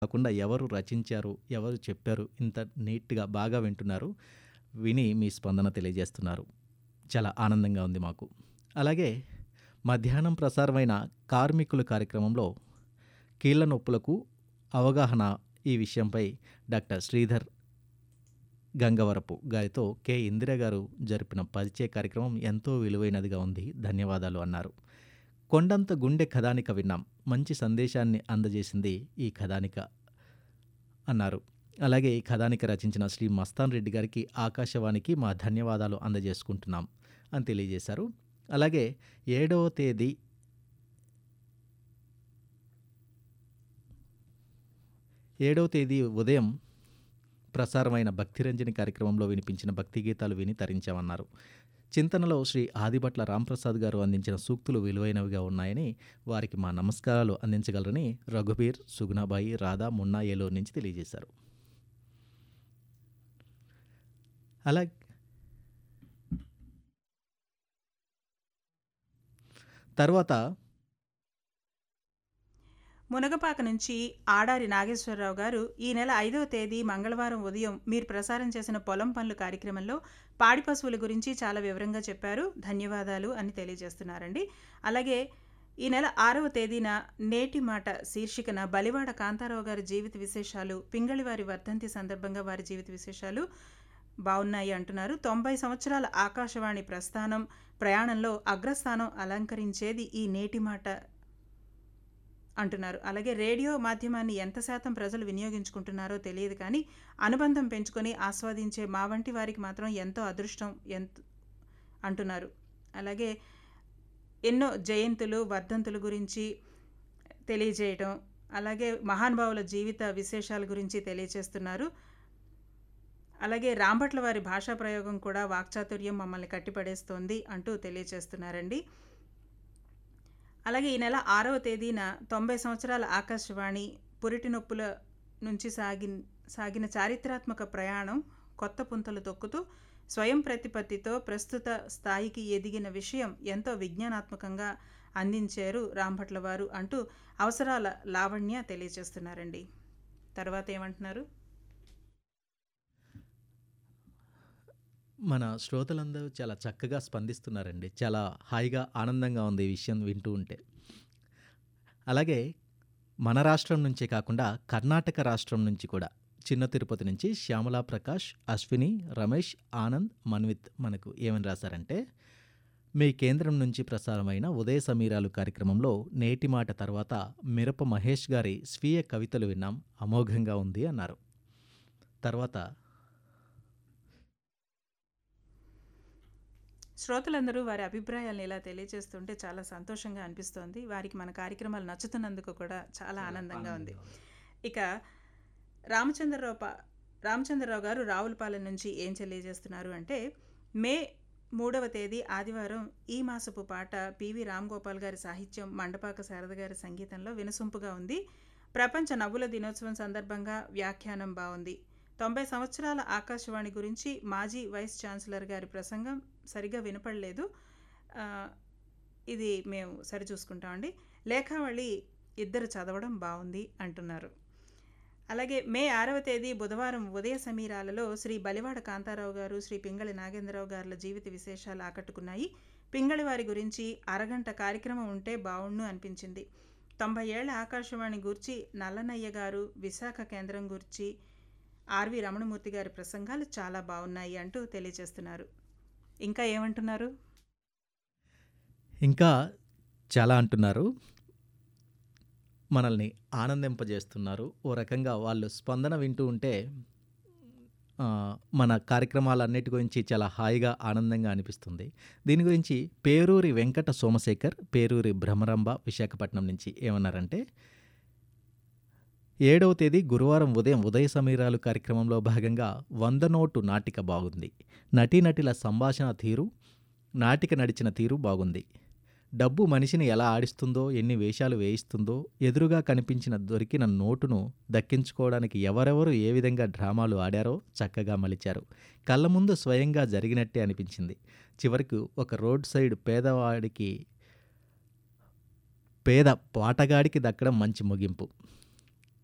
కాకుండా ఎవరు రచించారు, ఎవరు చెప్పారు, ఇంత నీట్‌గా బాగా వింటున్నారు. విని మీ స్పందన తెలియజేస్తున్నారు. చాలా ఆనందంగా ఉంది మాకు. అలాగే మధ్యాహ్నం ప్రసారమైన కార్మికులు కార్యక్రమంలో కీళ్ళ నొప్పులకు అవగాహన ఈ విషయంపై డాక్టర్ శ్రీధర్ గంగవరపు గారితో కె. ఇందిర గారు జరిపిన పరిచయ కార్యక్రమం ఎంతో విలువైనదిగా ఉంది. ధన్యవాదాలు అన్నారు. కొండంత గుండె కథానిక విన్నాం. మంచి సందేశాన్ని అందజేసింది ఈ కథానిక అన్నారు. అలాగే ఈ కథానిక రచించిన శ్రీ మస్తాన్ రెడ్డి గారికి, ఆకాశవాణికి మా ధన్యవాదాలు అందజేసుకుంటున్నాం అని తెలియజేశారు. అలాగే ఏడవ తేదీ ఏడవ తేదీ ఉదయం ప్రసారమైన భక్తిరంజని కార్యక్రమంలో వినిపించిన భక్తి గీతాలు విని తరించామన్నారు. చింతనలో శ్రీ ఆదిభట్ల రాంప్రసాద్ గారు అందించిన సూక్తులు విలువైనవిగా ఉన్నాయని, వారికి మా నమస్కారాలు అందించగలరని రఘుబీర్, సుగుణాబాయి, రాధ, మున్నా ఏలూరు నుంచి తెలియజేశారు. అలా తర్వాత మునగపాక నుంచి ఆడారి నాగేశ్వరరావు గారు ఈ నెల ఐదవ తేదీ మంగళవారం ఉదయం మీరు ప్రసారం చేసిన పొలం పనులు కార్యక్రమంలో పాడి పశువుల గురించి చాలా వివరంగా చెప్పారు ధన్యవాదాలు అని తెలియజేస్తున్నారండి అలాగే ఈ నెల ఆరవ తేదీన నేటి మాట శీర్షికన బలివాడ కాంతారావు గారి జీవిత విశేషాలు పింగళి వారి వర్ధంతి సందర్భంగా వారి జీవిత విశేషాలు బాగున్నాయి అంటున్నారు తొంభై సంవత్సరాల ఆకాశవాణి ప్రస్థానం ప్రయాణంలో అగ్రస్థానం అలంకరించేది ఈ నేటి మాట అంటున్నారు అలాగే రేడియో మాధ్యమాన్ని ఎంత శాతం ప్రజలు వినియోగించుకుంటున్నారో తెలియదు కానీ అనుబంధం పెంచుకొని ఆస్వాదించే మా వంటి వారికి మాత్రం ఎంతో అదృష్టం ఎంత అంటున్నారు అలాగే ఎన్నో జయంతులు వర్ధంతుల గురించి తెలియజేయటం అలాగే మహానుభావుల జీవిత విశేషాల గురించి తెలియజేస్తున్నారు అలాగే రాంభట్ల వారి భాషా ప్రయోగం కూడా వాక్చాతుర్యం మమ్మల్ని కట్టిపడేస్తోంది అంటూ తెలియజేస్తున్నారండి అలాగే ఈ నెల ఆరవ తేదీన తొంభై సంవత్సరాల ఆకాశవాణి పురిటి నొప్పుల నుంచి సాగిన సాగిన చారిత్రాత్మక ప్రయాణం కొత్త పుంతలు తొక్కుతూ స్వయం ప్రతిపత్తితో ప్రస్తుత స్థాయికి ఎదిగిన విషయం ఎంతో విజ్ఞానాత్మకంగా అందించారు రాంభట్ల వారు అంటూ అవసరాల లావణ్య తెలియజేస్తున్నారండి తర్వాత ఏమంటున్నారు మన శ్రోతలందరూ చాలా చక్కగా స్పందిస్తున్నారండి. చాలా హాయిగా, ఆనందంగా ఉంది ఈ విషయం వింటూ ఉంటే. అలాగే మన రాష్ట్రం నుంచే కాకుండా కర్ణాటక రాష్ట్రం నుంచి కూడా చిన్న తిరుపతి నుంచి శ్యామలా ప్రకాష్, అశ్విని, రమేష్, ఆనంద్, మన్విత్ మనకు ఏమని రాశారంటే మీ కేంద్రం నుంచి ప్రసారమైన ఉదయ సమీరాలు కార్యక్రమంలో నేటి మాట తర్వాత మిరప మహేష్ గారి స్వీయ కవితలు విన్నాం. అమోఘంగా ఉంది అన్నారు. తర్వాత శ్రోతలందరూ వారి అభిప్రాయాలను ఇలా తెలియజేస్తుంటే చాలా సంతోషంగా అనిపిస్తోంది. వారికి మన కార్యక్రమాలు నచ్చుతున్నందుకు కూడా చాలా ఆనందంగా ఉంది. ఇక రామచంద్రరావు ప రామచంద్రరావు గారు రావులపాలెం నుంచి ఏం తెలియజేస్తున్నారు అంటే మే మూడవ తేదీ ఆదివారం ఈ మాసపు పాట పివి రామ్ గోపాల్ గారి సాహిత్యం, మండపాక శారద గారి సంగీతంలో వినసొంపుగా ఉంది. ప్రపంచ నవ్వుల దినోత్సవం సందర్భంగా వ్యాఖ్యానం బావుంది. తొంభై సంవత్సరాల ఆకాశవాణి గురించి మాజీ వైస్ ఛాన్సలర్ గారి ప్రసంగం సరిగ్గా వినపడలేదు. ఆహ్, ఇది మేము సరిచూసుకుంటామండి. లేఖావళి ఇద్దరు చదవడం బావుంది అంటున్నారు. అలాగే మే ఆరవ తేదీ బుధవారం ఉదయ సమీరాలలో శ్రీ బలివాడ కాంతారావు గారు, శ్రీ పింగళి నాగేంద్రరావు గార్ల జీవిత విశేషాలు ఆకట్టుకున్నాయి. పింగళి వారి గురించి అరగంట కార్యక్రమం ఉంటే బావుణ్ణు అనిపించింది. తొంభై ఏళ్ల ఆకాశవాణి గూర్చి నల్లనయ్య గారు, విశాఖ కేంద్రం గూర్చి ఆర్వి రమణమూర్తి గారి ప్రసంగాలు చాలా బావున్నాయి అంటూ తెలియజేస్తున్నారు. ఇంకా ఏమంటున్నారు? ఇంకా చాలా అంటున్నారు. మనల్ని ఆనందింపజేస్తున్నారు. ఓ రకంగా వాళ్ళు స్పందన వింటూ ఉంటే ఆహ్, మన కార్యక్రమాలన్నిటి గురించి చాలా హాయిగా, ఆనందంగా అనిపిస్తుంది. దీని గురించి పేరూరి వెంకట సోమశేఖర్, పేరూరి భ్రమరాంబ విశాఖపట్నం నుంచి ఏమన్నారంటే ఏడవ తేదీ గురువారం ఉదయం ఉదయ సమీరాలు కార్యక్రమంలో భాగంగా వంద నోటు నాటిక బాగుంది. నటీనటుల సంభాషణ తీరు, నాటిక నడిచిన తీరు బాగుంది. డబ్బు మనిషిని ఎలా ఆడిస్తుందో, ఎన్ని వేషాలు వేయిస్తుందో, ఎదురుగా కనిపించిన దొరికిన నోటును దక్కించుకోవడానికి ఎవరెవరు ఏ విధంగా డ్రామాలు ఆడారో చక్కగా మలిచారు. కళ్ళ ముందు స్వయంగా జరిగినట్టే అనిపించింది. చివరకు ఒక రోడ్ సైడ్ పేదవాడికి పేద పాటగాడికి దక్కడం మంచి ముగింపు.